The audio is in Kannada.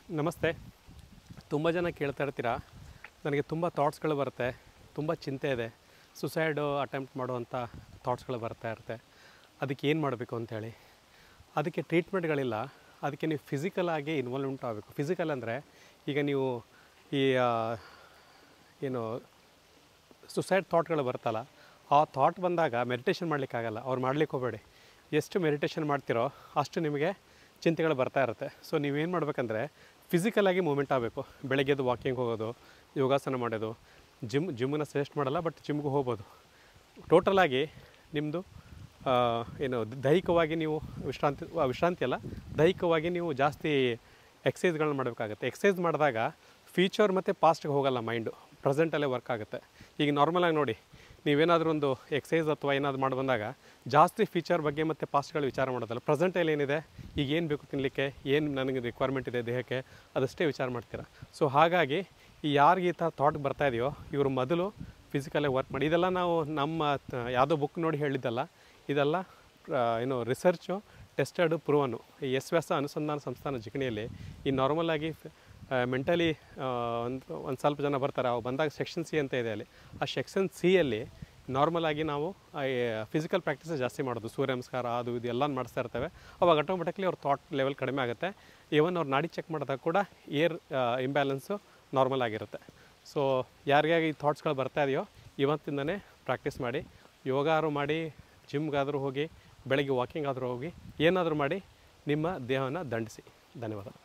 ನಮಸ್ತೆ ತುಂಬ ಜನ ಕೇಳ್ತಾ ಇರ್ತೀರಾ ನನಗೆ ತುಂಬ ಥಾಟ್ಸ್ಗಳು ಬರುತ್ತೆ ತುಂಬ ಚಿಂತೆ ಇದೆ ಸುಸೈಡು ಅಟೆಂಪ್ಟ್ ಮಾಡುವಂಥ ಥಾಟ್ಸ್ಗಳು ಬರ್ತಾ ಇರುತ್ತೆ ಅದಕ್ಕೆ ಏನು ಮಾಡಬೇಕು ಅಂತೇಳಿ ಅದಕ್ಕೆ ಟ್ರೀಟ್ಮೆಂಟ್ಗಳಿಲ್ಲ ಅದಕ್ಕೆ ನೀವು ಫಿಸಿಕಲ್ ಆಗಿ ಇನ್ವಾಲ್ವ್ಮೆಂಟ್ ಆಗಬೇಕು ಫಿಸಿಕಲ್ ಅಂದರೆ ಈಗ ನೀವು ಈ ಆ, ಏನು ಸುಸೈಡ್ ಥಾಟ್ಗಳು ಬರ್ತಲ್ಲ ಆ ಥಾಟ್ ಬಂದಾಗ ಮೆಡಿಟೇಷನ್ ಮಾಡಲಿಕ್ಕಾಗಲ್ಲ ಅವ್ರು ಮಾಡ್ಲಿಕ್ಕೆ ಹೋಗಬೇಡಿ ಎಷ್ಟು ಮೆಡಿಟೇಷನ್ ಮಾಡ್ತಿರೋ ಅಷ್ಟು ನಿಮಗೆ ಚಿಂತೆಗಳು ಬರ್ತಾ ಇರುತ್ತೆ ಸೊ ನೀವೇನು ಮಾಡಬೇಕಂದ್ರೆ ಫಿಸಿಕಲಾಗಿ ಮೂಮೆಂಟ್ ಆಗಬೇಕು ಬೆಳಗ್ಗೆದ್ದು ವಾಕಿಂಗ್ ಹೋಗೋದು ಯೋಗಾಸನ ಮಾಡೋದು ಜಿಮ್ ಜಿಮ್ಮನ್ನ ಸಜೆಸ್ಟ್ ಮಾಡಲ್ಲ ಬಟ್ ಜಿಮ್ಗೆ ಹೋಗ್ಬೋದು ಟೋಟಲಾಗಿ ನಿಮ್ಮದು ಏನು ದೈಹಿಕವಾಗಿ ನೀವು ವಿಶ್ರಾಂತಿ ಆ, ವಿಶ್ರಾಂತಿ ಅಲ್ಲ ದೈಹಿಕವಾಗಿ ನೀವು ಜಾಸ್ತಿ ಎಕ್ಸಸೈಸ್ಗಳನ್ನ ಮಾಡಬೇಕಾಗುತ್ತೆ ಎಕ್ಸಸೈಸ್ ಮಾಡಿದಾಗ ಫ್ಯೂಚರ್ ಮತ್ತು ಪಾಸ್ಟ್ಗೆ ಹೋಗಲ್ಲ ಮೈಂಡು ಪ್ರೆಸೆಂಟಲ್ಲೇ ವರ್ಕ್ ಆಗುತ್ತೆ ಈಗ ನಾರ್ಮಲಾಗಿ ನೋಡಿ ನೀವೇನಾದರೂ ಒಂದು ಎಕ್ಸಸೈಸ್ ಅಥವಾ ಏನಾದರೂ ಮಾಡಿ ಬಂದಾಗ ಜಾಸ್ತಿ ಫ್ಯೂಚರ್ ಬಗ್ಗೆ ಮತ್ತು ಪಾಸ್ಟ್ಗಳು ವಿಚಾರ ಮಾಡೋದಲ್ಲ ಪ್ರೆಸೆಂಟಲ್ಲಿ ಏನಿದೆ ಈಗ ಏನು ಬೇಕು ತಿನ್ನಲಿಕ್ಕೆ ಏನು ನನಗೆ ರಿಕ್ವೈರ್ಮೆಂಟ್ ಇದೆ ದೇಹಕ್ಕೆ ಅದಷ್ಟೇ ವಿಚಾರ ಮಾಡ್ತೀರಾ ಸೊ ಹಾಗಾಗಿ ಈ ಯಾರಿಗೆ ಈ ಥರ ಥಾಟ್ ಬರ್ತಾ ಇದೆಯೋ ಇವರು ಮೊದಲು ಫಿಸಿಕಲಾಗಿ ವರ್ಕ್ ಮಾಡಿ ಇದೆಲ್ಲ ನಾವು ನಮ್ಮ ತ- ಯಾವುದೋ ಬುಕ್ ನೋಡಿ ಹೇಳಿದ್ದಲ್ಲ ಇದೆಲ್ಲ ಆ, ಏನು ರಿಸರ್ಚು ಟೆಸ್ಟೆಡ್ ಪ್ರೂವನು ಈ ಎಸ್ ವ್ಯಾಸ ಅನುಸಂಧಾನ ಸಂಸ್ಥಾನ ಜಿಗಣಿಯಲ್ಲಿ ಈ ನಾರ್ಮಲಾಗಿ ಮೆಂಟಲಿ ಒಂದು ಒಂದು ಸ್ವಲ್ಪ ಜನ ಬರ್ತಾರೆ ಅವು ಬಂದಾಗ ಸೆಕ್ಷನ್ ಸಿ ಅಂತ ಇದೆ ಅಲ್ಲಿ ಆ ಸೆಕ್ಷನ್ ಸಿಯಲ್ಲಿ ನಾರ್ಮಲಾಗಿ ನಾವು ಫಿಸಿಕಲ್ ಪ್ರಾಕ್ಟೀಸ್ ಜಾಸ್ತಿ ಮಾಡೋದು ಸೂರ್ಯ ನಮಸ್ಕಾರ ಅದು ಇದು ಎಲ್ಲ ಮಾಡಿಸ್ತಾ ಇರ್ತೇವೆ ಅವಾಗ ಆಟೋಮೆಟಿಕ್ಲಿ ಅವ್ರ ಥಾಟ್ ಲೆವೆಲ್ ಕಡಿಮೆ ಆಗುತ್ತೆ ಈವನ್ ಅವ್ರು ನಾಡಿ ಚೆಕ್ ಮಾಡಿದಾಗ ಕೂಡ ಏರ್ ಇಂಬ್ಯಾಲೆನ್ಸು ನಾರ್ಮಲ್ ಆಗಿರುತ್ತೆ ಸೊ ಯಾರಿಗಾಗಿ ಈ ಥಾಟ್ಸ್ಗಳು ಬರ್ತಾ ಇದೆಯೋ ಇವತ್ತಿಂದನೇ ಪ್ರಾಕ್ಟೀಸ್ ಮಾಡಿ ಯೋಗಾರು ಮಾಡಿ ಜಿಮ್ಗಾದರೂ ಹೋಗಿ ಬೆಳಗ್ಗೆ ವಾಕಿಂಗ್ ಆದರೂ ಹೋಗಿ ಏನಾದರೂ ಮಾಡಿ ನಿಮ್ಮ ದೇಹವನ್ನು ದಂಡಿಸಿ ಧನ್ಯವಾದ